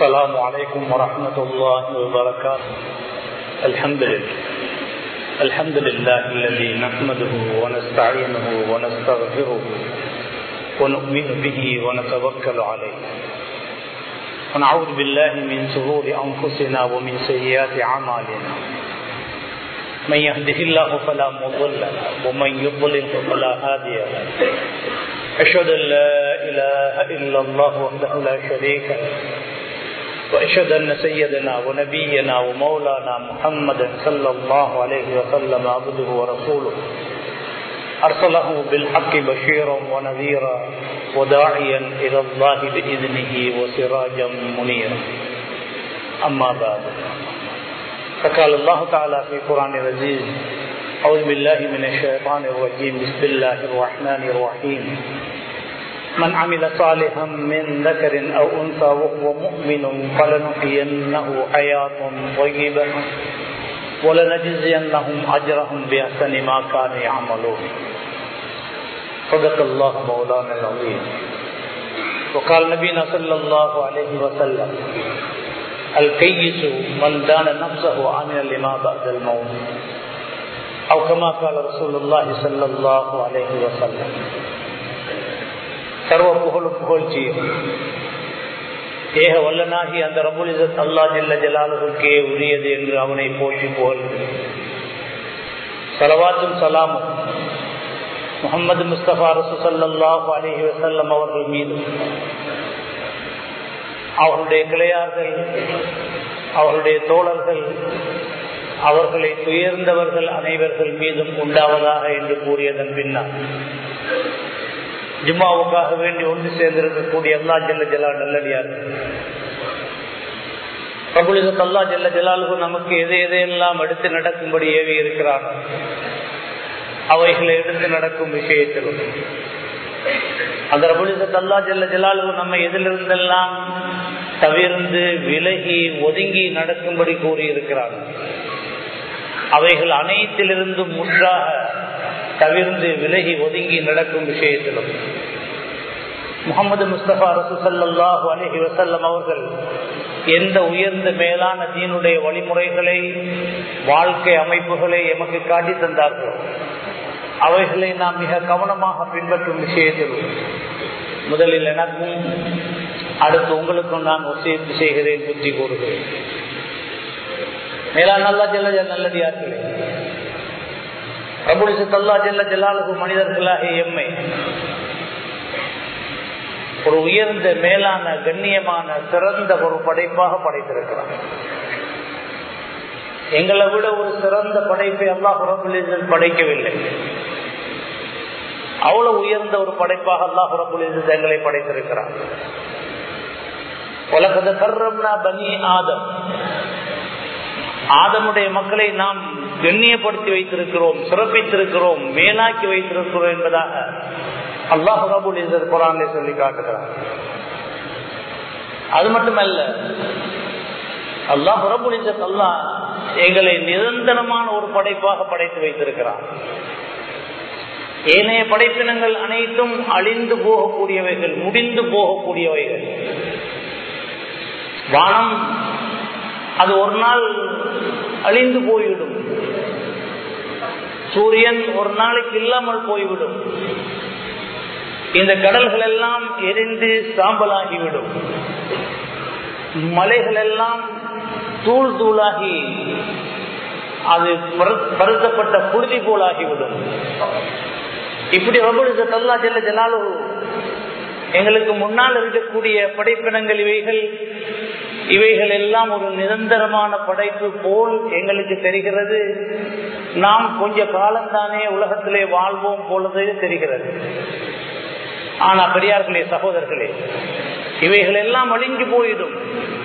السلام عليكم ورحمة الله وبركاته الحمد لله الحمد لله الذي نحمده ونستعينه ونستغفره ونؤمن به ونتوكل عليه ونعوذ بالله من شرور أنفسنا ومن سيئات أعمالنا من يهده الله فلا مضل له ومن يضلل فلا هادي له أشهد أن لا إله إلا الله وحده لا شريك له وأشهد أن سيدنا ونبينا ومولانا محمدا صلى الله عليه وسلم عبده ورسوله أرسله بالحق بشيرا ونذيرا وداعيا إلى الله بإذنه وسراجا منيرا أما بعد فقال الله تعالى في قرآن العزيز أعوذ بالله من الشيطان الرجيم بسم الله الرحمن الرحيم من عمل صالحا من ذكر أو أنثى وهو مؤمن فلنحيينه حياة طيبة ولنجزينهم أجرهم بأحسن ما كانوا يعملون صدق الله مولانا العظيم وقال نبينا صلى الله عليه وسلم الكيس من دان نفسه عمل لما بعد الموت أو كما قال رسول الله صلى الله عليه وسلم சர்வ புகழும் புகழ்ச்சியும் ஏக வல்லனாகி அந்த ரபுல் இசத் அல்லா ஜெல்ல ஜலாலுக்கே உரியது என்று அவனை போற்றி புகழ்ந்து சலவாத்தும் சலாமும் முகமது முஸ்தபா ரசூசல்லாஹு அலிஹி வசல்லம் அவர்கள் மீது அவர்களுடைய கிளையார்கள் அவர்களுடைய தோழர்கள் அவர்களை துயர்ந்தவர்கள் அனைவர்கள் மீதும் உண்டாவதாக என்று கூறியதன் பின்னால் ஜும்மாவுக்காக வேண்டி ஒன்று சேர்ந்திருக்கக்கூடிய அல்லா ஜல்ல ஜலா நல்லடியார் பிரபுலிசத் அல்லா ஜல்ல ஜலாலுக்கு நமக்கு எதை எதையெல்லாம் எடுத்து நடக்கும்படி ஏவி இருக்கிறார் அவைகளை எடுத்து நடக்கும் விஷயத்திலும் அந்த ரபுலிசத் அல்லா ஜல்ல ஜலாலுக்கு நம்ம எதிலிருந்தெல்லாம் தவிர்ந்து விலகி ஒதுங்கி நடக்கும்படி கூறியிருக்கிறார் அவைகள் அனைத்திலிருந்தும் முற்றாக தவிர்ந்து விலகி ஒதுங்கி நடக்கும் விஷயத்திலும் முகமது முஸ்தபா ரசூசல்லாஹு அலஹி வசல்லம் அவர்கள் எந்த உயர்ந்த மேலான தீனுடைய வழிமுறைகளை வாழ்க்கை அமைப்புகளை எமக்கு காட்டி தந்தார்களோ அவைகளை நாம் மிக கவனமாக பின்பற்றும் விஷயத்திலும் முதலில் எனக்கும் அடுத்து உங்களுக்கும் நான் ஒசைத்து செய்கிறேன் புத்தி கூறுகிறேன் மேலா நல்லா ஜெல்ல நல்லடியார்களே பிரபுலிசு தல்லா ஜெல்ல ஜலாலுகு மனிதர்களாகிய எம்மை ஒரு உயர்ந்த மேலான கண்ணியமான சிறந்த ஒரு படைப்பாக படைத்திருக்கிறார் எங்களை விட ஒரு சிறந்த படைப்பை அல்லாஹ் புறப்புலிசல் படைக்கவில்லை அவ்வளவு உயர்ந்த ஒரு படைப்பாக அல்லாஹ் புறப்புலிசல் எங்களை படைத்திருக்கிறார் உலகத கர்ரம்னா பனி ஆதம் ஆதமுடைய மக்களை நாம் கண்ணியப்படுத்தி வைத்திருக்கிறோம் சிறப்பித்திருக்கிறோம் மேலாக்கி வைத்திருக்கிறோம் என்பதாக அல்லாஹ் ரபுல் குரானை சொல்லி காட்டுகிறார் அது மட்டுமல்ல அல்லாஹ் ரபுல் அல்லா எங்களை நிரந்தரமான ஒரு படைப்பாக படைத்து வைத்திருக்கிறார் ஏனைய படைப்பினங்கள் அனைத்தும் அழிந்து போகக்கூடியவைகள் முடிந்து போகக்கூடியவைகள் வானம் அது ஒரு நாள் அழிந்து போய்விடும் சூரியன் ஒரு நாளைக்கு இல்லாமல் போய்விடும் இந்த கடல்கள் எல்லாம் எரிந்து சாம்பலாகிவிடும் மலைகள் எல்லாம் தூள் தூளாகி அது பருத்தப்பட்ட புழுதி போலாகிவிடும் இப்படி ரபுலிச தல்லா ஜெல்ல ஜலாலு எங்களுக்கு முன்னால் இருக்கக்கூடிய படைப்பினங்கள் இவைகள் இவைகள் எல்லாம் ஒரு நிரந்தரமான படைப்பு போல் எங்களுக்கு தெரிகிறது நாம் கொஞ்ச காலம்தானே உலகத்திலே வாழ்வோம் போலது தெரிகிறது ஆனா பெரியார்களே சகோதரர்களே இவைகள் எல்லாம் அழிஞ்சு போயிடும்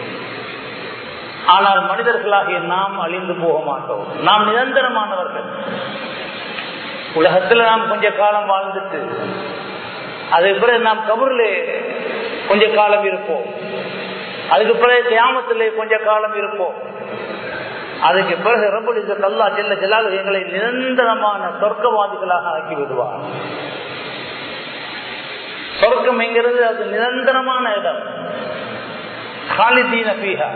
ஆனால் மனிதர்களாகிய நாம் அழிந்து போக மாட்டோம் நாம் நிரந்தரமானவர்கள் உலகத்துல நாம் கொஞ்ச காலம் வாழ்ந்துட்டு அதுக்கு பிறகு நாம் கபூர்ல கொஞ்ச காலம் இருப்போம் அதுக்கு பிறகு கியாமத்திலே கொஞ்ச காலம் இருப்போம் அதுக்கு பிறகு ரபுல் அல்லா ஜெல்ல ஜலால் எங்களை நிரந்தரமான சொர்க்கவாதிகளாக ஆக்கி விடுவார் சொர்க்கம் என்கிறது அது நிரந்தரமான இடம் ஹாலிதீன பீஹா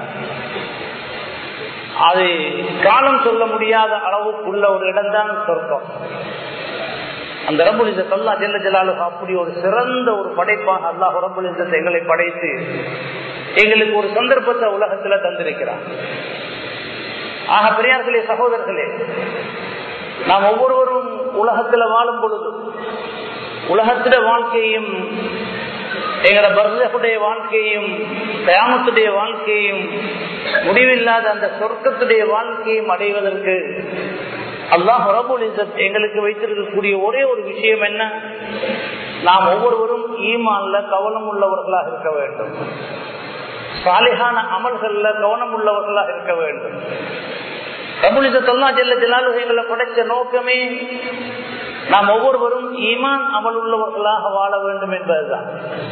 அது காலம் சொல்ல முடியாத அளவுக்குள்ள ஒரு இடம்தான் சொர்க்கம் அந்த ரபுலிச சொல்லா ஜெல்ல ஜலாலு அப்படி ஒரு சிறந்த ஒரு படைப்பாக அல்லாஹ் ரபுலிசத்தை எங்களை படைத்து எங்களுக்கு ஒரு சந்தர்ப்பத்தை உலகத்துல தந்திருக்கிறார் ஆக பெரியார்களே சகோதரர்களே நாம் ஒவ்வொருவரும் உலகத்துல வாழும் பொழுது உலகத்திட வாழ்க்கையும் எங்களோட பர்தகுடைய வாழ்க்கையும் கயாமத்துடைய வாழ்க்கையும் முடிவில்லாத அந்த சொர்க்கத்துடைய வாழ்க்கையும் அடைவதற்கு அல்லாஹ் ரபுல் இசத் எங்களுக்கு வைத்திருக்கக்கூடிய ஒரே ஒரு விஷயம் என்ன நாம் ஒவ்வொருவரும் ஈமான்ல கவனம் உள்ளவர்களாக இருக்க வேண்டும் சாலிகான அமல்கள்ல கவனம் உள்ளவர்களாக இருக்க வேண்டும் ரபுலிசத்தல்லா ஜெல்ல ஜலாலுகளை படைச்ச நோக்கமே நாம் ஒவ்வொருவரும் ஈமான் அமல் உள்ளவர்களாக வாழ வேண்டும் என்பதுதான்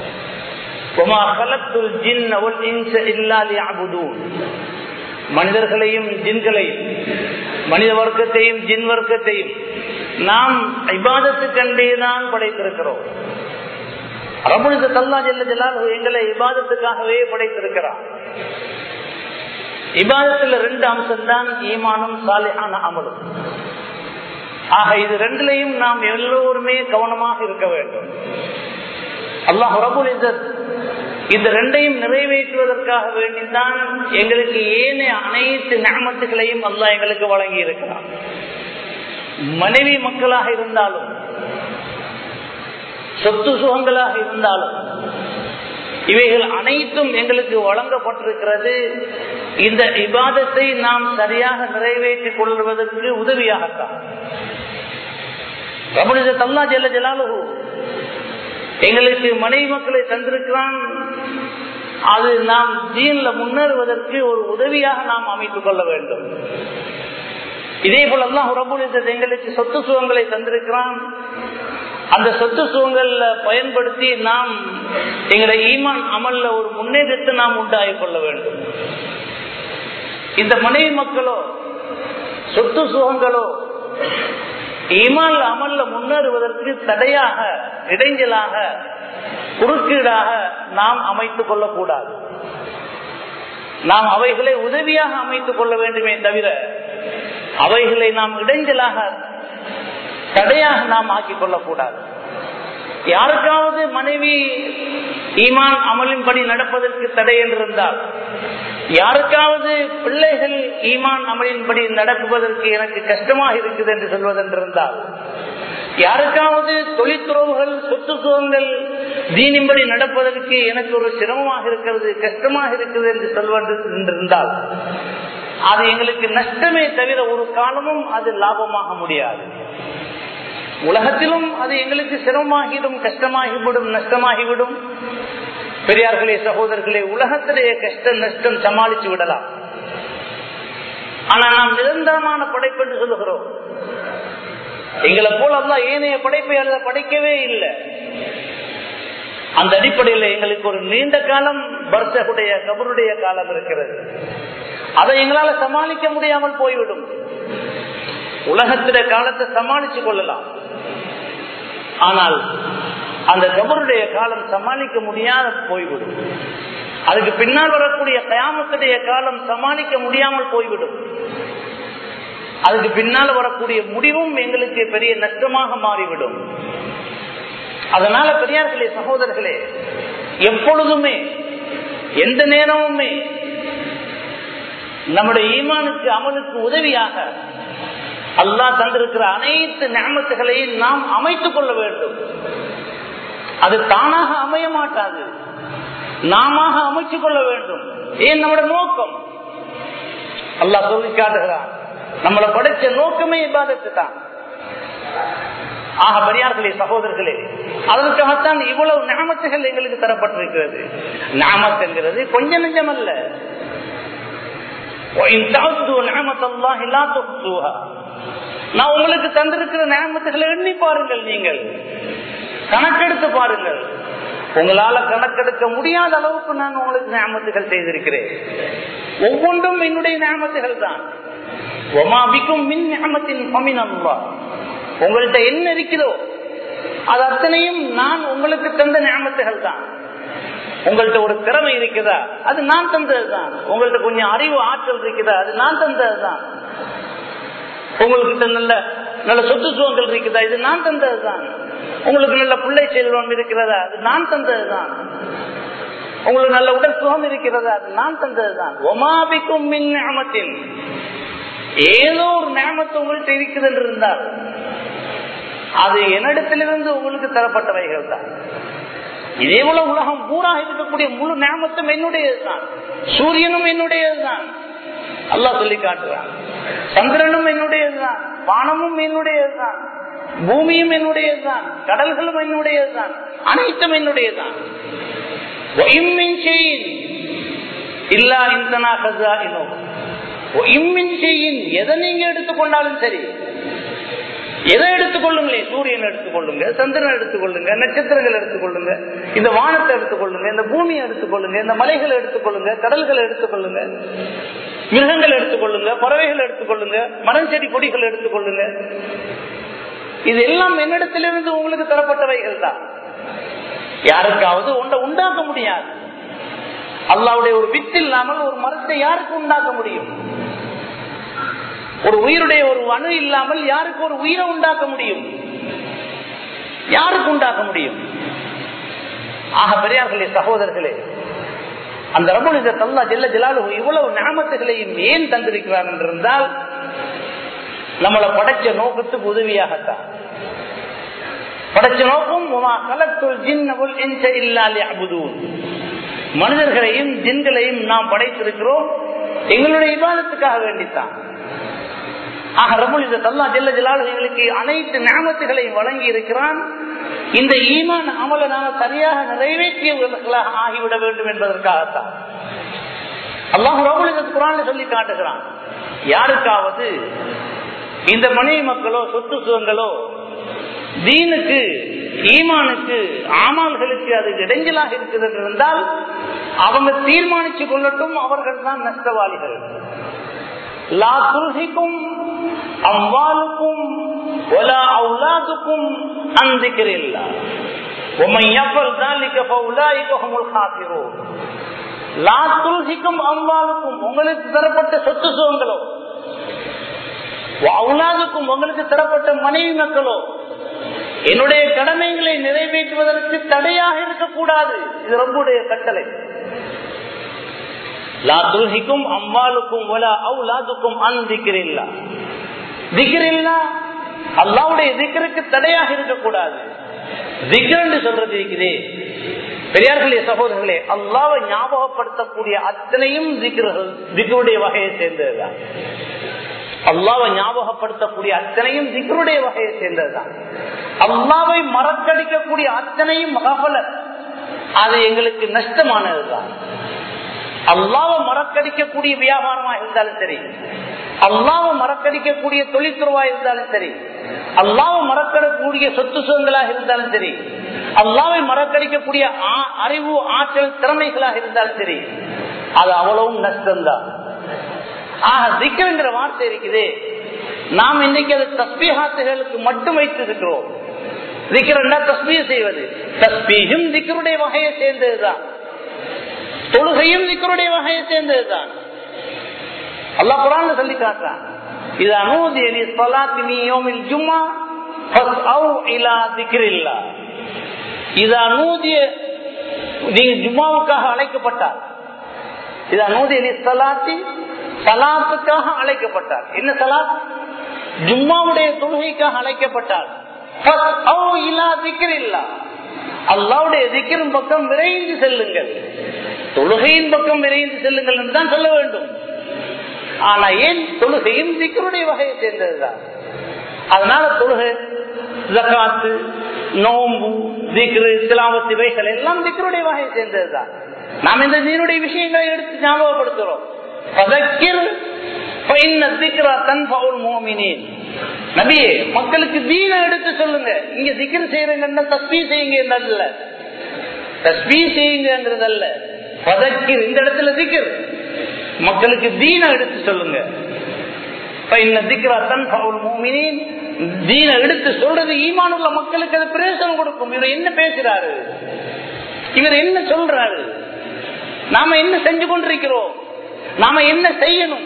மனிதர்களையும் ஜின்களையும் மனித வர்க்கத்தையும் ஜின் வர்க்கத்தையும் நாம் இபாதத்து கண்டேதான் படைத்திருக்கிறோம் ரபுலிச தல்லா ஜெல்ல ஜலால் எங்களை இபாதத்துக்காகவே படைத்திருக்கிறார் இபாதத்துல ரெண்டு அம்சம் தான் ஈமானும் சாலியான அமலும் ஆக இது ரெண்டுலையும் நாம் எல்லோருமே கவனமாக இருக்க வேண்டும் அல்லாஹ் ரபுல் இசத் இந்த ரெண்டையும் நிறைவேற்றுவதற்காக வேண்டித்தான் எங்களுக்கு ஏனைய அனைத்து ஞாபகங்களையும் அல்லாஹ் எங்களுக்கு வழங்கி இருக்கிறார் மனைவி மக்களாக இருந்தாலும் சொத்து சுகங்களாக இருந்தாலும் இவைகள் அனைத்தும் எங்களுக்கு வழங்கப்பட்டிருக்கிறது இந்த இபாதத்தை நாம் சரியாக நிறைவேற்றிக் கொள்வதற்கு உதவியாகத்தான் ரபுலித தல்லா ஜெல்ல ஜலாலு எங்களுக்கு மனைவி மக்களை தந்திருக்கிறான் அது நாம் ஜீன்ல முன்னேறுவதற்கு ஒரு உதவியாக நாம் அமைத்துக் கொள்ள வேண்டும் இதே போல எல்லாம் ரபுலித எங்களுக்கு சொத்து சுகங்களை தந்திருக்கிறான் அந்த சொத்து சுகங்கள்ல பயன்படுத்தி நாம் எங்களை ஈமான் அமல்ல ஒரு முன்னேற்றத்தை நாம் உண்டாகிக் கொள்ள வேண்டும் இந்த மனைவி மக்களோ சொத்து சுகங்களோ ஈமான் அமல்ல முன்னேறுவதற்கு தடையாக இடைஞ்சலாக குறுக்கீடாக நாம் அமைத்துக் கொள்ளக்கூடாது நாம் அவைகளை உதவியாக அமைத்துக் கொள்ள வேண்டுமே தவிர அவைகளை நாம் இடைஞ்சலாக தடையாக நாம் ஆக்கிக் கொள்ளக்கூடாது யாருக்காவது மனைவி ஈமான் அமலின்படி நடப்பதற்கு தடை என்றிருந்தால் யாருக்காவது பிள்ளைகள் ஈமான் அமலின்படி நடக்குவதற்கு எனக்கு கஷ்டமாக இருக்குது என்று சொல்வதென்றிருந்தால் யாருக்காவது தொழில்துறவுகள் சொத்து சுகங்கள் தீனின்படி நடப்பதற்கு எனக்கு ஒரு சிரமமாக இருக்கிறது கஷ்டமாக இருக்குது என்று சொல்வது என்றிருந்தால் அது எங்களுக்கு நஷ்டமே தவிர ஒரு காலமும் அது லாபமாக முடியாது உலகத்திலும் அது எங்களுக்கு சிரமமாகிடும் கஷ்டமாகிவிடும் நஷ்டமாகிவிடும் பெரியார்களே சகோதரர்களே உலகத்திலேயே கஷ்டம் நஷ்டம் சமாளித்து விடலாம் ஆனா நாம் நிரந்தரமான படைப்பு என்று சொல்லுகிறோம் எங்களை போல அல்ல ஏனைய படைப்பை அல்ல படைக்கவே இல்லை அந்த அடிப்படையில் எங்களுக்கு ஒரு நீண்ட காலம் பர்சகுடைய கபருடைய காலம் இருக்கிறது அதை எங்களால சமாளிக்க முடியாமல் போய்விடும் உலகத்திட காலத்தை சமாளிச்சு கொள்ளலாம் ஆனால் அந்த கபருடைய காலம் சமாளிக்க முடியாத போய்விடும் அதுக்கு பின்னால் வரக்கூடிய கயாமத்துடைய காலம் சமாளிக்க முடியாமல் போய்விடும் அதுக்கு பின்னால் வரக்கூடிய முடிவும் எங்களுக்கு பெரிய நஷ்டமாக மாறிவிடும் அதனால பெரியார்களே சகோதரர்களே எப்பொழுதுமே எந்த நேரமுமே நம்முடைய ஈமானுக்கு அமலுக்கு உதவியாக அல்லாஹ் தந்திருக்கிற அனைத்து ஞாபகங்களையும் நாம் அமைத்துக் கொள்ள வேண்டும் அது தானாக அமைய மாட்டாது நாம அமைத்துக் கொள்ள வேண்டும் ஏன் நம்முடைய நோக்கம் அல்லாஹ் சொல்லி காட்டுகிறான் நம்மளை படைச்ச நோக்கமே இபாதத்து தான் ஆக பெரியார்களே சகோதரர்களே அதற்காகத்தான் இவ்வளவு ஞாபகங்கள் எங்களுக்கு தரப்பட்டிருக்கிறது ஞாபகம் என்கிறது கொஞ்ச நெஞ்சம் அல்ல நான் உங்களுக்கு தந்திருக்கிற ஞாபகத்துகளை எண்ணி பாருங்கள் நீங்கள் கணக்கெடுத்து பாருங்கள் உங்களால கணக்கெடுக்க முடியாத அளவுக்கு நான் உங்களுக்கு ஞாபகத்துகள் செய்திருக்கிறேன் ஒவ்வொன்றும் என்னுடைய ஞாபகத்துகள் தான் ஒமாபிக்கும் மின் ஞாபகத்தின் பமின் அல்லா உங்கள்கிட்ட என்ன இருக்கிறதோ அது அத்தனையும் நான் உங்களுக்கு தந்த ஞாபகத்துகள் தான் உங்கள்ட்ட ஒரு திறமை இருக்குதா அது நான் தந்ததுதான் உங்கள்ட்ட கொஞ்சம் அறிவு ஆற்றல் இருக்குதா அது நான் தந்ததுதான் உங்கள்கிட்ட நல்ல நல்ல சொத்து சுகங்கள் இருக்குதா இது நான் தந்ததுதான் உங்களுக்கு நல்ல பிள்ளை செல்வம் இருக்கிறதா அது நான் தந்ததுதான் உங்களுக்கு நல்ல உடல் சுகம் இருக்கிறதா அது நான் தந்ததுதான் ஒமாபிக்கும் மின் நேமத்தின் ஏதோ ஒரு நேமத்து உங்கள்கிட்ட இருக்குது என்று இருந்தால் அது என்னிடத்திலிருந்து உங்களுக்கு தரப்பட்டவைகள் தான் இதே போல உலகம் பூரா இருக்கக்கூடிய முழு நேமத்தும் என்னுடையதுதான் சூரியனும் என்னுடையதுதான் அல்லா சொல்லி காட்டுறான் சந்திரனும் என்னுடையதுதான் வானமும் என்னுடையதுதான் பூமியும் என்னுடையதுதான் கடல்களும் என்னுடையதுதான் அனைத்தும் என்னுடையதுதான் இல்லா இந்தனா கசா இன்னும் இம்மின் செய்யின் எதை நீங்க எடுத்துக்கொண்டாலும் சரி எதை எடுத்துக்கொள்ளுங்களே சூரியன் எடுத்துக்கொள்ளுங்க சந்திரன் எடுத்துக்கொள்ளுங்க நட்சத்திரங்கள் எடுத்துக்கொள்ளுங்க இந்த வானத்தை எடுத்துக்கொள்ளுங்க இந்த பூமியை எடுத்துக்கொள்ளுங்க இந்த மலைகளை எடுத்துக்கொள்ளுங்க கடல்களை எடுத்துக்கொள்ளுங்க மிருகங்கள் எடுத்துக்கொள்ளுங்க பறவைகள் எடுத்துக்கொள்ளுங்க மரம் செடி கொடிகள் எடுத்துக்கொள்ளுங்க இது எல்லாம் என்னிடத்திலிருந்து உங்களுக்கு தரப்பட்டவைகள் தான் யாருக்காவது ஒன்றை உண்டாக்க முடியாது அல்லாவுடைய ஒரு வித்து இல்லாமல் ஒரு மரத்தை யாருக்கு உண்டாக்க முடியும் ஒரு உயிருடைய ஒரு அணு இல்லாமல் யாருக்கு ஒரு உயிரை உண்டாக்க முடியும் யாருக்கு உண்டாக்க முடியும் ஆக பெரியார்களே சகோதரர்களே அந்த ரபுல் தல்லா ஜெல்ல ஜலாலு இவ்வளவு நாமத்துகளையும் ஏன் தந்திருக்கிறார் என்றிருந்தால் நம்மளை படைச்ச நோக்கத்துக்கு உதவியாகத்தான் படைச்ச நோக்கம் மனிதர்களையும் ஜின்களையும் நாம் படைத்திருக்கிறோம் எங்களுடைய விவாதத்துக்காக வேண்டித்தான் ஆக ரபுல் இந்த தல்லா ஜெல்ல ஜலாலு எங்களுக்கு அனைத்து ஞாபகங்களையும் வழங்கி இருக்கிறான் இந்த ஈமான் அமல நாம சரியாக நிறைவேற்றியவர்களாக ஆகிவிட வேண்டும் என்பதற்காகத்தான் அல்லாஹு ரபுல் இந்த குரான் சொல்லி காட்டுகிறான் யாருக்காவது இந்த மனைவி மக்களோ சொத்து சுகங்களோ தீனுக்கு ஈமானுக்கு ஆமால்களுக்கு அது இடைஞ்சலாக இருக்குது என்று இருந்தால் அவங்க தீர்மானிச்சு கொள்ளட்டும் அவர்கள் தான் நஷ்டவாளிகள் லா துல்ஹிக்கும் அம்வாலுக்கும் ஒலா அவுலாதுக்கும் அந்திக்கிறில்லா உமை எவ்வளவு தாலிக்க பவுலாய்க்கு ஹமுல் காத்திரோம் லா துல்ஹிக்கும் அம்வாலுக்கும் உங்களுக்கு தரப்பட்ட சொத்து சுகங்களோ அவுலாதுக்கும் உங்களுக்கு தரப்பட்ட மனைவி மக்களோ என்னுடைய கடமைகளை நிறைவேற்றுவதற்கு தடையாக இருக்கக்கூடாது இது ரொம்ப கட்டளை லாதுல்ஹிக்கும் அம்மாளுக்கும் ஒலா அவுலாதுக்கும் அன் திக்கிரில்லா திக்கிரில்லா அல்லாவுடைய திக்கருக்கு தடையாக இருக்கக்கூடாது திக்ரண்டு சொல்றது இருக்குதே பெரியார்களே சகோதரர்களே அல்லாவை ஞாபகப்படுத்தக்கூடிய அத்தனையும் திக்ருகள் திக்ருடைய வகையை சேர்ந்ததுதான் அல்லாவை ஞாபகப்படுத்தக்கூடிய அத்தனையும் திக்ருடைய வகையை சேர்ந்ததுதான் அல்லாவை மறக்கடிக்கக்கூடிய அத்தனையும் மகபல அது எங்களுக்கு நஷ்டமானதுதான் அல்லாவை மறக்கடிக்கக்கூடிய வியாபாரமா இருந்தாலும் சரி அல்லாவை மறக்கடிக்கக்கூடிய தொழில்துறவா இருந்தாலும் சரி அல்லாவை மறக்கடக்கூடிய சொத்து சுகங்களாக இருந்தாலும் சரி அல்லாவை மறக்கடிக்கக்கூடிய அறிவு ஆற்றல் திறமைகளாக இருந்தாலும் சரி அது அவ்வளவும் நஷ்டம்தான் ஆக திக்கருங்கிற வார்த்தை இருக்குது நாம் இன்னைக்கு அது தஸ்பீஹாத்துகளுக்கு மட்டும் வைத்திருக்கிறோம் திக்கரண்டா தஸ்பீக செய்வது தஸ்பீகும் திக்கருடைய வகையை சேர்ந்ததுதான் தொழுகையும் திக்கருடைய வகையை சேர்ந்ததுதான் அல்லா குரான் சொல்லி காட்டுறான் இது அனூதிய நீ சொலாத்தி நீ யோமில் ஜும்மா இது அனூதிய நீங்க ஜும்மாவுக்காக அழைக்கப்பட்டார் இது அனூதிய நீ சலாத்தி சலாத்துக்காக அழைக்கப்பட்டார் என்ன சலாத் ஜும்மாவுடைய தொழுகைக்காக அழைக்கப்பட்டார் அல்லாவுடைய திக்கிரும் பக்கம் விரைந்து செல்லுங்கள் தொழுகையின் பக்கம் விரைந்து செல்லுங்கள் என்று தான் சொல்ல வேண்டும் ஆனா ஏன் தொழுகையும் திக்கருடைய வகையை சேர்ந்ததுதான் அதனால தொழுகை ஜக்காத்து நோம்பு திக்ரு திலாவத்து இவைகள் எல்லாம் திக்கருடைய வகையை சேர்ந்ததுதான் நாம் இந்த நீருடைய விஷயங்களை எடுத்து ஞாபகப்படுத்துறோம் நபியே மக்களுக்கு தீன எடுத்து சொல்லுங்க இங்க திக்கர் செய்யறங்க தஸ்பீ செய்யுங்க அல்ல தஸ்பீ செய்யுங்கிறது அல்ல பதக்கிர் இந்த இடத்துல திக்கர் மக்களுக்கு தீன எடுத்து சொல்லுங்க தீன எடுத்து சொல்றது ஈமான் உள்ள மக்களுக்கு அது பிரயோசனம் கொடுக்கும் இவர் என்ன பேசுறாரு இவர் என்ன சொல்றாரு நாம என்ன செஞ்சு கொண்டிருக்கிறோம் நாம என்ன செய்யணும்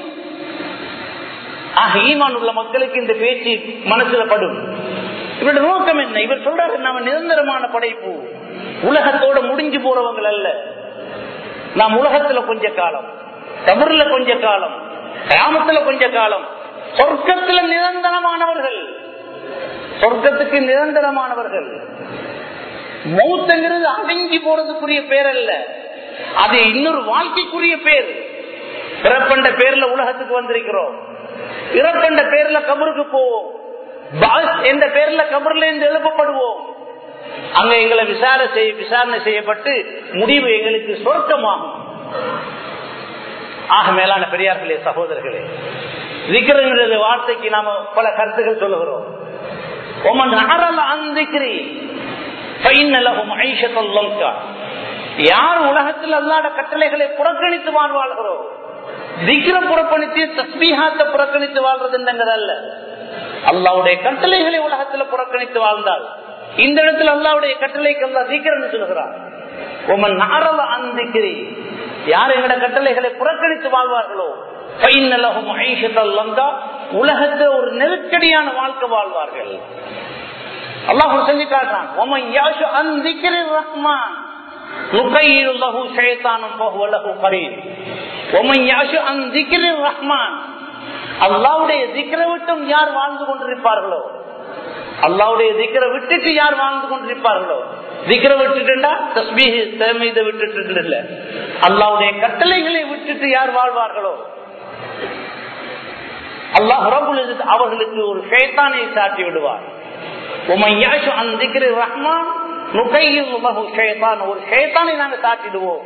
ஆக ஈமான் உள்ள மக்களுக்கு இந்த பேச்சு மனசுல படும் இவருடைய நோக்கம் என்ன இவர் சொல்றாரு நாம நிரந்தரமான படைப்பு உலகத்தோட முடிஞ்சு போறவங்க அல்ல நாம் உலகத்துல கொஞ்ச காலம் கபர்ல கொஞ்ச காலம் கிராமத்துல கொஞ்ச காலம் சொர்க்கத்துல நிரந்தரமானவர்கள் சொர்க்கத்துக்கு நிரந்தரமானவர்கள் மௌத்தங்கிறது அடங்கி போறதுக்குரிய பேர் அல்ல அது இன்னொரு வாழ்க்கைக்குரிய பேர் பிறப்பண்ட பேர்ல உலகத்துக்கு வந்திருக்கிறோம் இறப்பண்ட பேர்ல கபருக்கு போவோம் பாஸ் என்ற பேர்ல கபர்ல இருந்து எழுப்பப்படுவோம் அங்க எங்களை விசாரணை செய்ய விசாரணை செய்யப்பட்டு முடிவு எங்களுக்கு சொர்க்கமாகும் ஆக மேலான பெரியார்களே சகோதரர்களே விக்கிரங்கிறது வார்த்தைக்கு நாம பல கருத்துக்கள் சொல்லுகிறோம் ஒமன் அறல அந்திக்கிறி யார் உலகத்தில் அல்லாத கட்டளைகளை புறக்கணித்து வாழ்வாழ்கிறோம் திக்ர புறக்கணித்து தஸ்மீகாத்தை புறக்கணித்து வாழ்றது அல்ல அல்லாவுடைய கட்டளைகளை உலகத்தில் புறக்கணித்து வாழ்ந்தால் இந்த இடத்துல அல்லாவுடைய கட்டளைக்கு அல்லா திக்ரன்னு சொல்லுகிறார் உமன் நாரவ அந்திக்கிறி யார் எங்கட கட்டளைகளை புறக்கணித்து வாழ்வார்களோ உலகத்தை ஒரு நெருக்கடியான வாழ்க்கை வாழ்வார்கள் அல்லாஹ் சொல்லி காட்டுறான் ரஹ்மான் அல்லாவுடைய திக்கர விட்டும் யார் வாழ்ந்து கொண்டிருப்பார்களோ அல்லாவுடைய திக்கரை விட்டுட்டு யார் வாழ்ந்து கொண்டிருப்பார்களோ திக்கர விட்டுட்டா தஸ்மீக தேமீத விட்டுட்டு இல்ல அல்லாவுடைய கட்டளைகளை விட்டுட்டு யார் வாழ்வார்களோ அல்லாஹ் அவர்களுக்கு ஒரு ஷேத்தானை சாட்டி விடுவார் ரஹ்மான் ஒரு ஷேத்தானை நாங்க சாட்டிடுவோம்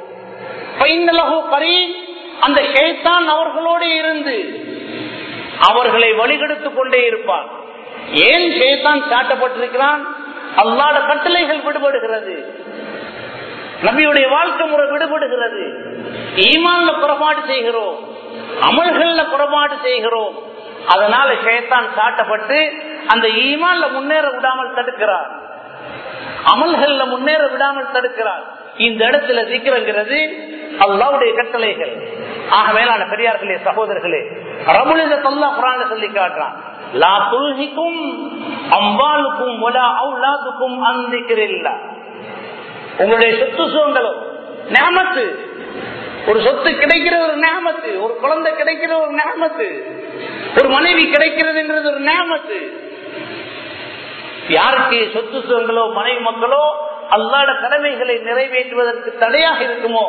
அந்த ஷேத்தான் அவர்களோட இருந்து அவர்களை வழிகெடுத்துக் கொண்டே இருப்பார் ஏன் ஷேத்தான் சாட்டப்பட்டிருக்கிறான் அல்லாட கட்டளைகள் விடுபடுகிறது நபியுடைய வாழ்க்கை முறை விடுபடுகிறது ஈமான்ல குறைபாடு செய்கிறோம் அமல்கள்ல குறைபாடு செய்கிறோம் அதனால ஷேத்தான் சாட்டப்பட்டு அந்த ஈமான்ல முன்னேற விடாமல் தடுக்கிறார் அமல்கள்ல முன்னேற விடாமல் தடுக்கிறார் இந்த இடத்துல சிக்கிறங்கிறது அல்லாவுடைய கட்டளைகள் ஆக மேலான பெரியார்களே சகோதரர்களே ரபுலித தொல்லா குரான சொல்லி காட்டுறான் லா துல்ஹிக்கும் அம்பாலுக்கும் ஒலா அவுலாதுக்கும் அந்திக்கிறீல்ல உங்களுடைய சொத்து சுகங்களோ நேமத்து ஒரு சொத்து கிடைக்கிற ஒரு நேமத்து ஒரு குழந்தை கிடைக்கிற ஒரு நேமத்து ஒரு மனைவி கிடைக்கிறதுங்கிறது ஒரு நேமத்து யாருக்கு சொத்து சுகங்களோ மனைவி மக்களோ அல்லாட கடமைகளை நிறைவேற்றுவதற்கு தடையாக இருக்குமோ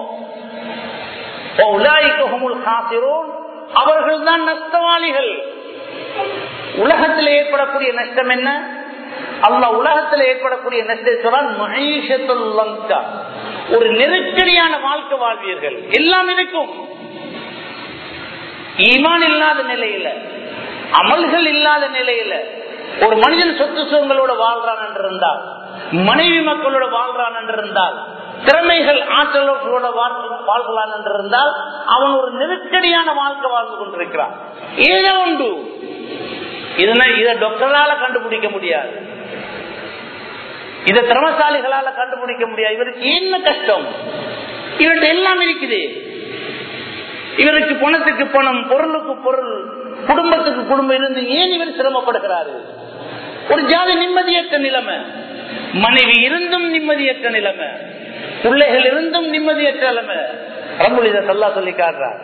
அவர்கள் தான் நஷ்டவாளிகள் உலகத்தில் ஏற்படக்கூடிய நஷ்டம் என்ன அல்ல உலகத்தில் ஏற்படக்கூடிய நஷ்டத்தை ஒரு நெருக்கடியான வாழ்க்கை வாழ்வீர்கள் எல்லாம் இருக்கும் ஈமான் இல்லாத நிலையில அமல்கள் இல்லாத நிலையில ஒரு மனிதன் சொத்து சுகங்களோட வாழ்றான் என்று இருந்தால் மனைவி மக்களோட வாழ்றான் என்று இருந்தால் திறமைகள் ஆற்றலோட வாழ்கிறான் என்று இருந்தால் அவன் ஒரு நெருக்கடியான வாழ்க்கை வாழ்ந்து கொண்டிருக்கிறான் ஏதோ உண்டு இதனை இதை டாக்டரால கண்டுபிடிக்க முடியாது இதை திறமசாலிகளால கண்டுபிடிக்க முடியாது இவருக்கு என்ன கஷ்டம் இவர்கிட்ட எல்லாம் இருக்குது இவருக்கு பணத்துக்கு பணம் பொருளுக்கு பொருள் குடும்பத்துக்கு குடும்பம் இருந்து ஏன் இவர் சிரமப்படுகிறாரு ஒரு ஜாதி நிம்மதியற்ற நிலைமை மனைவி இருந்தும் நிம்மதியற்ற நிலைமை பிள்ளைகள் இருந்தும் நிம்மதியற்ற நிலைமை ரம்புலித சொல்லா சொல்லி காட்டுறார்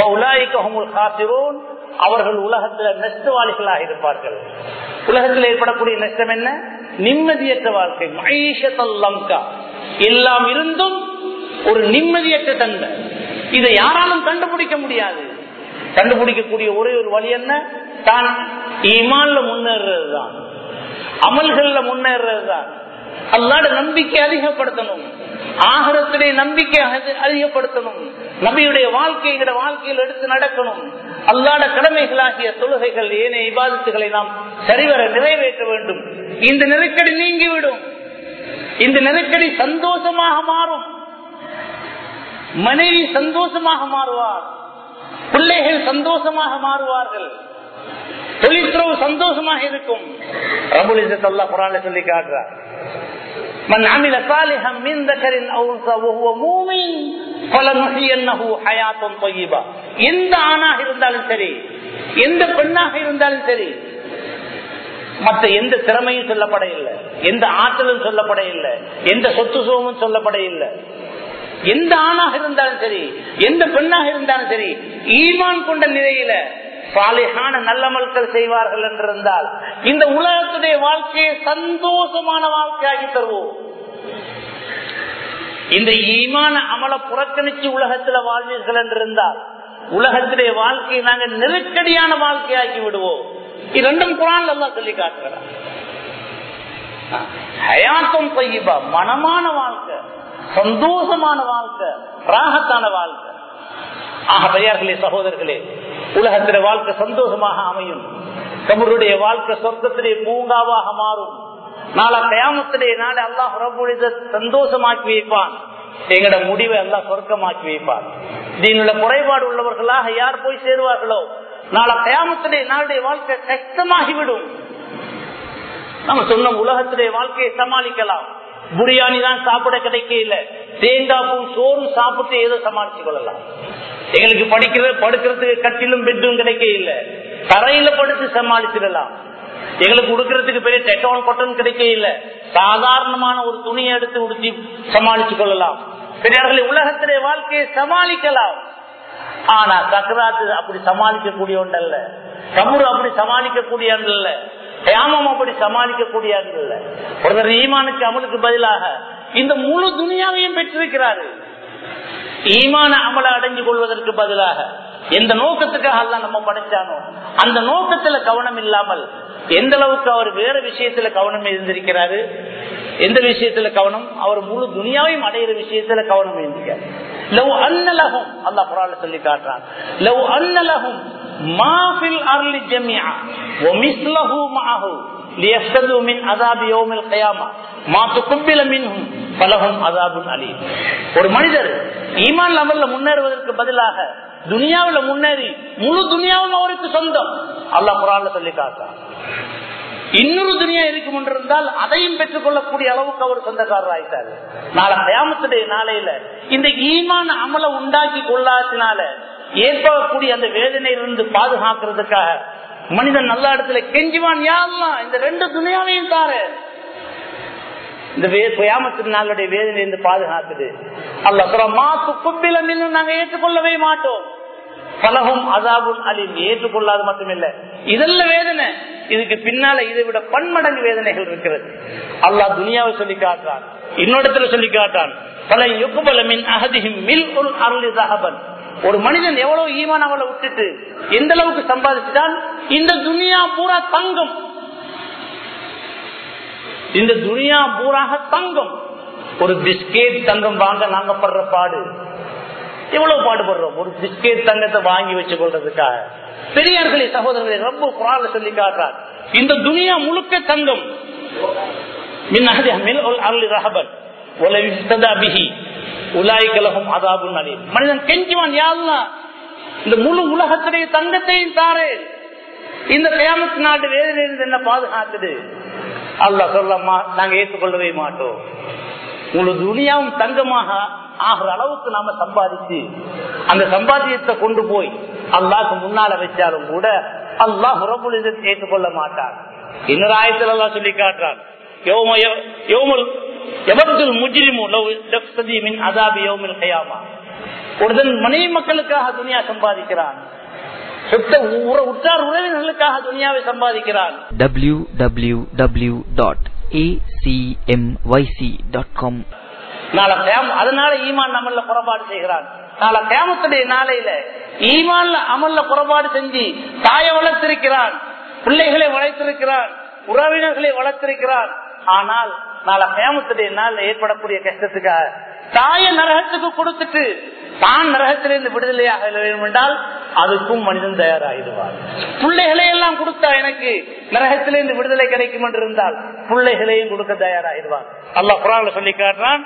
அவர்கள் உலகத்தில் நஷ்டவாளிகளாக இருப்பார்கள் உலகத்தில் ஏற்படக்கூடிய நஷ்டம் என்ன நிம்மதியற்ற வாழ்க்கை மைஷத்தல்லம்கா எல்லாம் இருந்தும் ஒரு நிம்மதியற்ற தன்மை இதை யாராலும் கண்டுபிடிக்க முடியாது கண்டுபிடிக்கக்கூடிய ஒரே ஒரு வழி என்ன தான் ஈமான்ல முன்னேறது தான் அமல்கள்ல முன்னேறது தான் அல்லாட நம்பிக்கை அதிகப்படுத்தணும் ஆகரத்துடைய நம்பிக்கை அதிகப்படுத்தணும் நபியுடைய வாழ்க்கையோட வாழ்க்கையில் எடுத்து நடக்கணும் அல்லாட கடமைகளாகிய தொழுகைகள் ஏனைய விவாதத்துகளை நாம் சரிவர நிறைவேற்ற வேண்டும் இந்த நெருக்கடி நீங்கிவிடும் இந்த நெருக்கடி சந்தோஷமாக மாறும் மனைவி சந்தோஷமாக மாறுவார் பிள்ளைகள் சந்தோஷமாக மாறுவார்கள் தொழில்துறவு சந்தோஷமாக இருக்கும் ரபுலிசத்தல்லா குரான சொல்லி காட்டுறார் من عمل صالحا من ذكر او انثى وهو مؤمن فلنحيينه حياه طيبه எந்த ஆணாக இருந்தாலும் சரி எந்த பெண்ணாக இருந்தாலும் சரி மற்ற எந்த திறமையும் சொல்லப்பட இல்லை எந்த ஆற்றலும் சொல்லப்பட இல்லை எந்த சொத்து சுகமும் சொல்லப்பட இல்லை எந்த ஆணாக இருந்தாலும் சரி எந்த பெண்ணாக இருந்தாலும் சரி ஈமான் கொண்ட நிலையில சாலிகான நல்லமல்கள் செய்வார்கள் என்றிருந்தால் இந்த உலகத்துடைய வாழ்க்கையை சந்தோஷமான வாழ்க்கையாகி தருவோம் இந்த ஈமான அமல புறக்கணிச்சு உலகத்துல வாழ்வீர்கள் என்றிருந்தால் உலகத்துடைய வாழ்க்கையை நாங்க நெருக்கடியான வாழ்க்கையாக்கி விடுவோம் இரண்டும் குரான் எல்லாம் சொல்லி காட்டுகிறார் ஹயாத்தம் பையபா மனமான வாழ்க்கை சந்தோஷமான வாழ்க்கை ராகத்தான வாழ்க்கை ஆக பெரியார்களே சகோதரர்களே உலகத்தில வாழ்க்கை சந்தோஷமாக அமையும் கபருடைய வாழ்க்கை சொர்க்கத்திலே பூங்காவாக மாறும் நாளா கயாமத்திலே நாளை அல்லாஹ் ரபுடைய சந்தோஷமாக்கி வைப்பான் எங்கட முடிவை எல்லாம் சொர்க்கமாக்கி வைப்பான் இதனுள்ள குறைபாடு உள்ளவர்களாக யார் போய் சேருவார்களோ நாளை கயாமத்திலே நாளுடைய வாழ்க்கை கஷ்டமாகிவிடும் நம்ம சொன்ன உலகத்திலே வாழ்க்கையை சமாளிக்கலாம் புரியாணி தான் சாப்பிட கிடைக்க இல்ல தேங்காய் பூ சோறு சாப்பிட்டு ஏதோ சமாளிச்சு கொள்ளலாம் எங்களுக்கு படிக்கிறது படுக்கிறதுக்கு கட்டிலும் பெட்டும் கிடைக்க இல்ல தரையில படுத்து சமாளிச்சிடலாம் எங்களுக்கு உடுக்கிறதுக்கு பெரிய டெக்கவன் கொட்டன் கிடைக்க இல்ல சாதாரணமான ஒரு துணியை எடுத்து உடுத்தி சமாளிச்சு கொள்ளலாம் பெரியார்களை உலகத்திலே வாழ்க்கையை சமாளிக்கலாம் ஆனா சக்கராத்து அப்படி சமாளிக்கக்கூடிய ஒன்றல்ல கமுரு அப்படி சமாளிக்கக்கூடிய ஒன்றல்ல கியாமம் அப்படி சமாளிக்கக்கூடிய ஒன்றல்ல ஒருத்தர் ஈமானுக்கு அமலுக்கு பதிலாக இந்த முழு துணியாவையும் பெற்றிருக்கிறாரு ஈமான அமல அடைஞ்சு கொள்வதற்கு பதிலாக எந்த நோக்கத்துக்காக அல்ல நம்ம படைச்சானோ அந்த நோக்கத்துல கவனம் இல்லாமல் எந்த அளவுக்கு அவர் வேற விஷயத்துல கவனம் இருந்திருக்கிறாரு எந்த விஷயத்துல கவனம் அவர் முழு துனியாவையும் அடையிற விஷயத்துல கவனம் இருந்திருக்காரு லவ் அன்னலகும் அல்லா குரால சொல்லி காட்டுறான் லவ் அன்னலகும் மாஃபில் அருளி ஜமியா ஒமிஸ்லஹு மாஹு லியஸ்தது மின் அதாபி யோமில் கயாமா மாத்து கும்பில மின்ஹும் பலகும் அதாபுன் அலி ஒரு மனிதர் ஈமான் லெவல்ல முன்னேறுவதற்கு பதிலாக துனியாவில முன்னேறி முழு துனியாவும் அவருக்கு சொந்தம் அல்லா குரான்ல சொல்லி காட்டான் இன்னொரு துணியா இருக்கும் என்றிருந்தால் அதையும் பெற்றுக் கொள்ளக்கூடிய அளவுக்கு அவர் சொந்தக்காரர் ஆயிட்டாரு நாளை கயாமத்துடைய நாளையில இந்த ஈமான அமல உண்டாக்கி கொள்ளாதனால ஏற்படக்கூடிய அந்த வேதனையிலிருந்து பாதுகாக்கிறதுக்காக மனிதன் நல்ல இடத்துல கெஞ்சுவான் யாரெல்லாம் இந்த ரெண்டு துணியாவையும் தாரு இந்த கயாமத்து நாளுடைய வேதனையிலிருந்து பாதுகாக்குது அல்ல மாசு குப்பிலம் இன்னும் நாங்க ஏற்றுக்கொள்ளவே மாட்டோம் பலகும் அதாபும் அலிம் ஏற்றுக்கொள்ளாது மட்டுமில்ல இதெல்லாம் வேதனை இதுக்கு பின்னால இதை விட பன்மடங்கு வேதனைகள் இருக்கிறது அல்லாஹ் துனியாவை சொல்லி காட்டுறான் இன்னொருத்துல சொல்லி காட்டான் பல யுக்குபலமின் அகதியும் மில் உல் அருள் தகபன் ஒரு மனிதன் எவ்வளவு ஈமான் அவளை விட்டுட்டு எந்த அளவுக்கு சம்பாதிச்சுட்டான் இந்த துனியா பூரா தங்கம் இந்த துனியா பூராக தங்கம் ஒரு பிஸ்கெட் தங்கம் வாங்க நாங்க படுற பாடு எவ்வளவு பாடுபடுறோம் ஒரு பிஸ்கெட் தங்கத்தை வாங்கி வச்சு கொள்றதுக்காக பெரியார்களே சகோதரர்களே ரொம்ப குரால சொல்லி காட்டார் இந்த துனியா முழுக்க தங்கம் மனிதன் கெஞ்சுவான் யாருலாம் இந்த முழு உலகத்துடைய தங்கத்தையும் தாரே இந்த கயாமத்து நாட்டு வேதனையிலிருந்து என்ன பாதுகாக்குது அல்ல சொல்லமா நாங்க ஏற்றுக்கொள்ளவே மாட்டோம் முழு துனியாவும் தங்கமாக ஆகிற அளவுக்கு நாம சம்பாதிச்சு அந்த சம்பாத்தியத்தை கொண்டு போய் அல்லாக்கு முன்னால வச்சாலும் கூட அல்லாஹ் உறவுல ஏற்றுக்கொள்ள மாட்டார் இன்னொரு ஆயத்தில் எல்லாம் சொல்லி காட்டுறான் ஒருதன் மனைவி மக்களுக்காக துனியா சம்பாதிக்கிறான் உற்றார் உறவினர்களுக்காக துனியாவை சம்பாதிக்கிறான் www.acmyc.com நாளை அதனால ஈமான் அமல்ல புறப்பாடு செய்கிறான் நாளை கேமத்துடைய நாளையில ஈமான்ல அமல்ல புறப்பாடு செஞ்சு தாயை வளர்த்திருக்கிறான் பிள்ளைகளை வளர்த்திருக்கிறான் உறவினர்களை வளர்த்திருக்கிறான் ஆனால் நாளை கேமத்துடைய நாள்ல ஏற்படக்கூடிய கஷ்டத்துக்காக தாய நரகத்துக்கு கொடுத்துட்டு தான் நரகத்திலிருந்து விடுதலையாக வேண்டும் என்றால் அதுக்கும் மனிதன் தயாராகிடுவார் பிள்ளைகளை எல்லாம் கொடுத்தா எனக்கு நரகத்திலிருந்து விடுதலை கிடைக்கும் என்று இருந்தால் பிள்ளைகளையும் கொடுக்க தயாராகிடுவார் அல்லா குரான் சொல்லி காட்டுறான்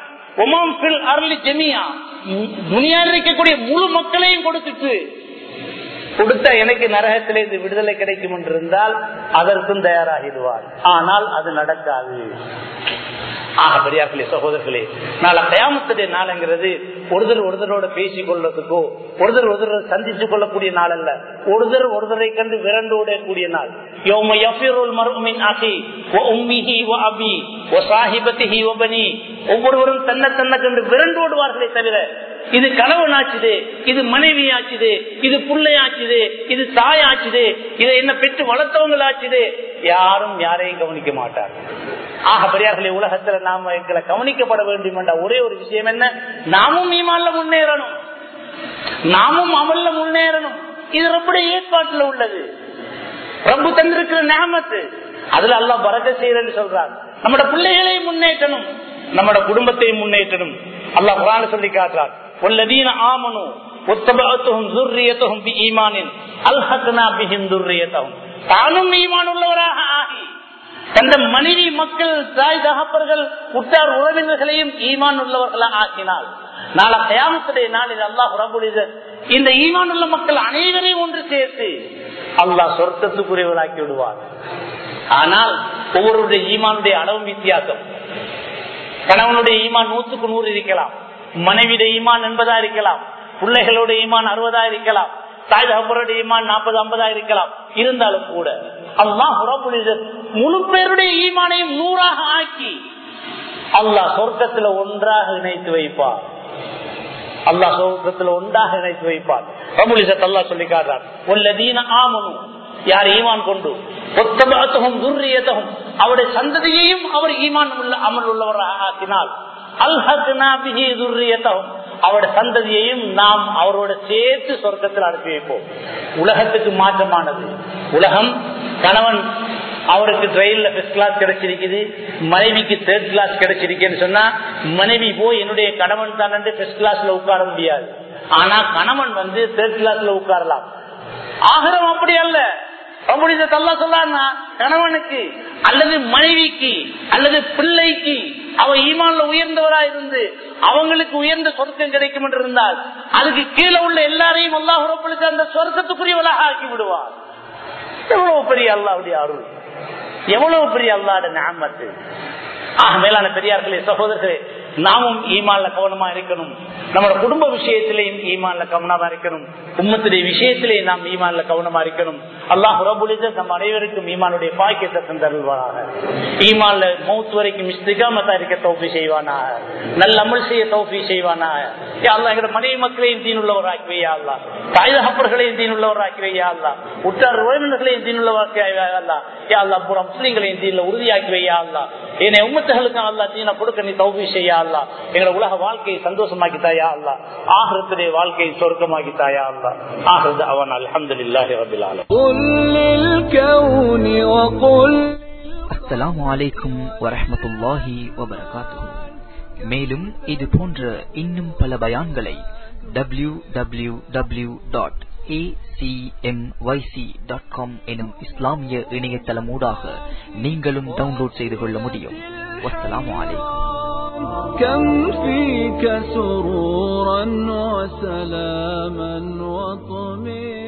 இருக்கக்கூடிய முழு மக்களையும் கொடுத்துட்டு கொடுத்த எனக்கு நரகத்திலிருந்து விடுதலை கிடைக்கும் என்று இருந்தால் அதற்கும் தயாராகிடுவார் ஆனால் அது நடக்காது ஆக பெரியார்களே சகோதரர்களே நாளை கயாமத்துடைய நாளுங்கிறது ஒருத்தர் ஒருத்தரோட பேசிக் கொள்றதுக்கோ ஒருத்தர் ஒருத்தர் சந்தித்துக் கொள்ளக்கூடிய நாள் அல்ல ஒருத்தர் ஒருத்தரை கண்டு விரண்டோட கூடிய நாள் யோம யஃபிருல் மர்மின் அகி வ உம்மிஹி வ அபி வ சாஹிபத்திஹி வ பனி ஒவ்வொருவரும் தன்னை தன்னை கண்டு விரண்டோடுவார்களே தவிர இது கணவன் ஆச்சுது இது மனைவி ஆச்சுது இது பிள்ளை ஆச்சுது இது தாய் ஆச்சுது இதை என்ன பெற்று வளர்த்தவங்கள் ஆச்சுது யாரும் யாரையும் கவனிக்க மாட்டார் ஆக பெரியார்களே உலகத்துல நாம எங்களை கவனிக்கப்பட வேண்டும் என்ற ஒரே ஒரு விஷயம் என்ன நாமும் ஈமான்ல முன்னேறணும் நாமும் அமல்ல முன்னேறணும் இது ரொம்ப ஏற்பாட்டுல உள்ளது ரப்பு தந்திருக்கிற நேமத்து அதுல அல்லா பறக்க செய்யறன்னு சொல்றார் நம்மட பிள்ளைகளை முன்னேற்றணும் நம்மட குடும்பத்தை முன்னேற்றணும் அல்லாஹ் குரான சொல்லி காட்டுறார் والذين آمنوا واتبعتهم ذريتهم بإيمان ألحقنا بهم ذريتهم தானும் ஈமான் உள்ளவராக ஆகி தந்த மனைவி மக்கள் தாய் தகப்பர்கள் உற்றார் உறவினர்களையும் ஈமான் உள்ளவர்களாக ஆக்கினால் நாளை கயாமத்துடைய நாளில் அல்லாஹ் ரபுலிதர் இந்த ஈமான் உள்ள மக்கள் அனைவரையும் ஒன்று சேர்த்து அல்லாஹ் சொர்க்கத்துக்குரியவர்களாக்கி விடுவார் ஆனால் ஒவ்வொருடைய ஈமானுடைய அளவும் வித்தியாசம் கணவனுடைய ஈமான் நூற்றுக்கு நூறு இருக்கலாம் மனைவியுடைய ஈமான் எண்பதா இருக்கலாம் பிள்ளைகளோட ஈமான் அறுபதா இருக்கலாம் தாய் தகப்பருடைய ஈமான் நாற்பது ஐம்பதா இருக்கலாம் இருந்தாலும் கூட அல்லாஹ் முழு பேருடைய ஈமானையும் நூறாக ஆக்கி அல்லாஹ் சொர்க்கத்துல ஒன்றாக இணைத்து வைப்பார் அல்லாஹ் சொர்க்கத்துல ஒன்றாக இணைத்து வைப்பார் ரபுலிசத் அல்லாஹ் சொல்லி காட்டுறார் ஒல்லதீன ஆமனும் யார் ஈமான் கொண்டு ஒத்தபாத்தகும் துர்ரியத்தகும் அவருடைய சந்ததியையும் அவர் ஈமான் உள்ள அமல் உள்ளவராக ஆக்கினால் அவருடைய சந்ததியையும் நாம் அவரோட சேர்த்து சொர்க்கத்தில் அனுப்பி வைப்போம் உலகத்துக்கு மாற்றமானது உலகம் கணவன் அவருக்கு ட்ரெயின்ல ஃபர்ஸ்ட் கிளாஸ் கிடைச்சிருக்குது மனைவிக்கு தேர்ட் கிளாஸ் கிடைச்சிருக்குன்னு சொன்னா மனைவி போய் என்னுடைய கணவன் தான் ஃபர்ஸ்ட் கிளாஸ்ல உட்கார முடியாது ஆனா கணவன் வந்து தேர்ட் கிளாஸ்ல உட்காரலாம் ஆகிரம் அப்படி அல்ல கணவனுக்கு அல்லது மனைவிக்கு அல்லது பிள்ளைக்கு அவ ஈமான்ல உயர்ந்தவரா இருந்து அவங்களுக்கு உயர்ந்த சொர்க்கம் கிடைக்கும் என்று இருந்தால் அதுக்கு கீழே உள்ள எல்லாரையும் அல்லாஹ் உறப்புக்கு அந்த சொர்க்கத்துக்குரியவளாக ஆக்கி விடுவார் எவ்வளவு பெரிய அல்லாவுடைய அருள் எவ்வளவு பெரிய அல்லாட நாமத்து ஆக மேலான பெரியார்களே சகோதரர்களே நாமும் ஈமான்ல கவனமா இருக்கணும் நம்மளோட குடும்ப விஷயத்திலையும் ஈமான்ல கவனமா இருக்கணும் உம்மத்துடைய விஷயத்திலே நாம் ஈமான்ல கவனமா இருக்கணும் அல்லாஹ் ரபுலித நம் அனைவருக்கும் ஈமானுடைய பாக்கியத்தை தந்தருள்வாராக ஈமான்ல மௌத் வரைக்கும் இஸ்திகாமத்தா இருக்க தௌஃபி செய்வானாக நல்ல அமல் செய்ய தௌஃபி செய்வானாக அல்லா எங்க மனைவி மக்களையும் தீனுள்ளவராக்கி வையா அல்லா தாய் தகப்பர்களையும் தீனுள்ளவராக்கி வையா அல்லா உற்றார் உறவினர்களையும் தீனுள்ளவராக்கி அல்லா யா அல்லா பூரா முஸ்லீம்களையும் தீன்ல உறுதியாக்கி வையா அல்லா என்னை உம்மத்துகளுக்கு அல்லா தீனை கொடுக்க நீ தௌஃபி செய்யா அல்லா எங்களோட உலக வாழ்க்கையை சந்தோஷமாக்கி தாயா அல்லா ஆகிரத்துடைய வாழ்க்கையை சொர்க்கமாக்கி தாயா அல்லா ஆகிறது அவன் அலமதுல்லாஹி ரபில் ஆலம் அஸ்ஸலாமு அலைக்கும் வரஹமத்துல்லாஹி வபரகாத்துஹு மேலும் இது போன்ற இன்னும் பல பயான்களை W W W dot acmyc.com எனும் இஸ்லாமிய இணையதளமூடாக நீங்களும் டவுன்லோட் செய்து கொள்ள முடியும் வஸ்ஸலாமு அலைக்கும் كم فيك سرورا وسلاما وطمئنا